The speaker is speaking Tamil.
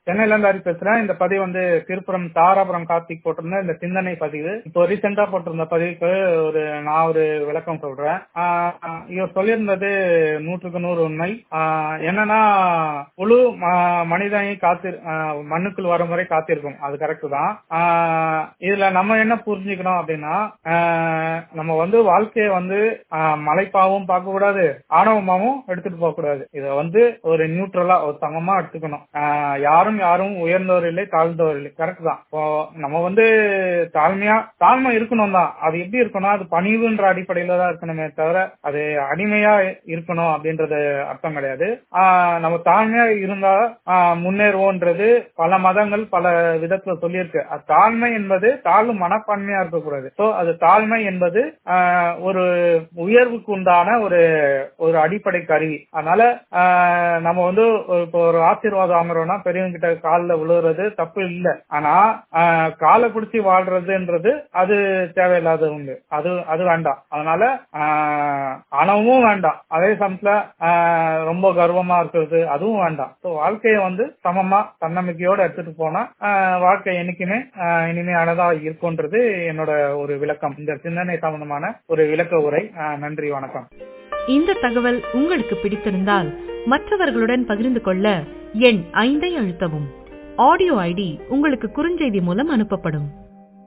சென்னையில இருந்து ஹரி பேசுறேன் இந்த பதிவு வந்து திருப்புரம் தாராபுரம் கார்த்திக் போட்டிருந்த இந்த சிந்தனை பதிவு இப்போ ரீசெண்டா போட்டிருந்த பதிவுக்கு ஒரு நான் ஒரு விளக்கம் சொல்றேன் ஆஹ் இவர் சொல்லியிருந்தது நூற்றுக்கு நூறு உண்மை ஆஹ் என்னன்னா முழு ம- மனிதனை காத்து ஆஹ் மண்ணுக்குள் வரும் வரை காத்திருக்கும் அது கரெக்ட் தான் ஆஹ் இதுல நம்ம என்ன புரிஞ்சுக்கணும் அப்படின்னா ஆஹ் நம்ம வந்து வாழ்க்கையை வந்து ஆஹ் மலைப்பாவும் பார்க்க கூடாது ஆணவமாவும் எடுத்துட்டு போக கூடாது இத வந்து ஒரு நியூட்ரலா ஒரு சமமா எடுத்துக்கணும் ஆஹ் யாரும் யாரும் உயர்ந்தவர் இல்லை தாழ்ந்தவர் இல்லை கரெக்ட் தான் இப்போ நம்ம வந்து தாழ்மையா தாழ்மை இருக்கணும் தான் அது எப்படி இருக்கணும் அது பணிவுன்ற அடிப்படையில தான் இருக்கணுமே தவிர அது அடிமையா இருக்கணும் அப்படின்றது அர்த்தம் கிடையாது ஆஹ் நம்ம தாழ்மையா இருந்தா ஆஹ் முன்னேறுவோன்றது பல மதங்கள் பல விதத்துல சொல்லியிருக்கு அது தாழ்மை என்பது தாழ்வு மனப்பான்மையா இருக்கக்கூடாது சோ அது தாழ்மை என்பது ஆஹ் ஒரு உயர்வுக்கு உண்டான ஒரு ஒரு அடிப்படை கருவி அதனால ஆஹ் நம்ம வந்து ஒரு- இப்போ ஒரு ஆசீர்வாதம் வாங்குறோம்னா பெரியவங்க கிட்ட காலில் விழுறது தப்பு இல்லை ஆனா ஆஹ் காலை பிடிச்சி வாழ்றதுன்றது அது தேவையில்லாத உண்டு அது அது வேண்டாம் அதனால ஆஹ் ஆணவமும் வேண்டாம் அதே சமயத்துல ஆஹ் ரொம்ப கர்வமா இருக்கிறது அதுவும் வேண்டாம் ஸோ வாழ்க்கையை வந்து சமமா தன்னம்பிக்கையோட எடுத்துட்டு போனா ஆஹ் வாழ்க்கை என்னைக்குமே ஆஹ் இனிமையானதா இருக்கும்ன்றது என்னோட ஒரு விளக்கம் இந்த சிந்தனை சம்பந்தமான ஒரு விளக்க உரை ஆஹ் நன்றி வணக்கம் இந்த தகவல் உங்களுக்கு பிடித்திருந்தால் மற்றவர்களுடன் பகிர்ந்து கொள்ள எண் ஐந்தை அழுத்தவும் ஆடியோ ஐடி உங்களுக்கு குறுஞ்செய்தி மூலம் அனுப்பப்படும்